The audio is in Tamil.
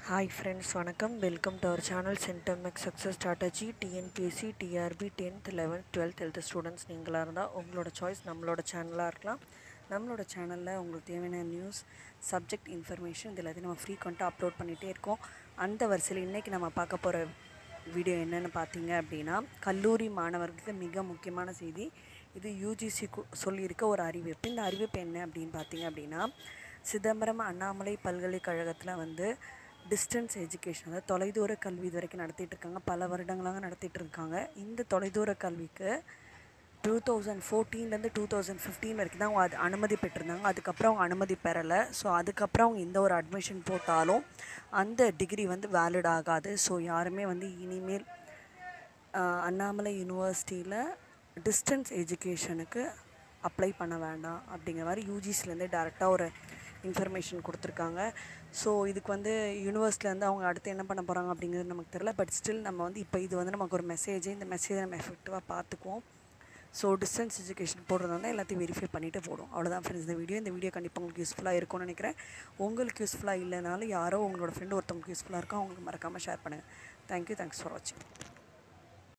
ஹாய் ஃப்ரெண்ட்ஸ் வணக்கம் வெல்கம் டு அவர் சேனல் சென்டமெக் success strategy TNPSC TRB tenth eleventh twelfth health students நீங்களாக இருந்தால் உங்களோட சாய்ஸ் நம்மளோட சேனலாக இருக்கலாம் நம்மளோட சேனலில் உங்களுக்கு தேவையான நியூஸ் சப்ஜெக்ட் இன்ஃபர்மேஷன் இது எல்லாத்தையும் நம்ம ஃப்ரீக்வெண்ட்டாக அப்லோட் பண்ணிகிட்டே இருக்கோம் அந்த வரிசையில் இன்றைக்கி நம்ம பார்க்க போகிற வீடியோ என்னென்னு பார்த்தீங்க அப்படின்னா கல்லூரி மாணவர்களுக்கு மிக முக்கியமான செய்தி இது யூஜிசி சொல்லியிருக்க ஒரு அறிவிப்பு இந்த அறிவிப்பு என்ன அப்படின்னு பார்த்தீங்க அப்படின்னா சிதம்பரம் அண்ணாமலை பல்கலைக்கழகத்தில் வந்து டிஸ்டன்ஸ் எஜுகேஷன் அதாவது தொலைதூர கல்வி இது வரைக்கும் நடத்திட்டு இருக்காங்க பல வருடங்களாக நடத்திட்டு இருக்காங்க இந்த தொலைதூர கல்விக்கு டூ தௌசண்ட் ஃபோர்டீன்லேருந்து டூ தௌசண்ட் ஃபிஃப்டீன் வரைக்கும் தான் அவங்க அது அனுமதி பெற்றிருந்தாங்க அதுக்கப்புறம் அவங்க அனுமதி பெறலை ஸோ அதுக்கப்புறம் அவங்க எந்த ஒரு அட்மிஷன் போட்டாலும் அந்த டிகிரி வந்து வேலிட் ஆகாது ஸோ யாருமே வந்து இனிமேல் ஆஹ், அண்ணாமலை யூனிவர்சிட்டியில் டிஸ்டன்ஸ் எஜுகேஷனுக்கு அப்ளை பண்ண வேண்டாம் அப்படிங்கிற மாதிரி யூஜிசிலேருந்து டேரெக்டாக ஒரு இன்ஃபர்மேஷன் கொடுத்துருக்காங்க ஸோ இதுக்கு வந்து யூனிவர்ஸ்லேருந்து அவங்க அடுத்து என்ன பண்ண போகிறாங்க அப்படிங்கிறது நமக்கு தெரியல பட் ஸ்டில் நம்ம வந்து இப்போ இது வந்து நமக்கு ஒரு மெசேஜ் இந்த மெசேஜை நம்ம எஃபெக்டிவாக பார்த்துக்குவோம் ஸோ டிஸ்டன்ஸ் எஜுகேஷன் போடுறதா எல்லாத்தையும் வெரிஃபை பண்ணிவிட்டு போடும் அவ்வளோதான் ஃப்ரெண்ட்ஸ் இந்த வீடியோ இந்த வீடியோ கண்டிப்பாக உங்களுக்கு யூஸ்ஃபுல்லாக இருக்கும்னு நினைக்கிறேன் உங்களுக்கு யூஸ்ஃபுல்லாக இல்லைனாலும் யாரோ உங்களோட ஃப்ரெண்டு ஒருத்தவங்களுக்கு யூஸ்ஃபுல்லாக இருக்கும் அவங்களுக்கு மறக்காமல் ஷேர் பண்ணுங்கள் தேங்க்யூ தேங்க்ஸ் ஃபார் வாட்சிங்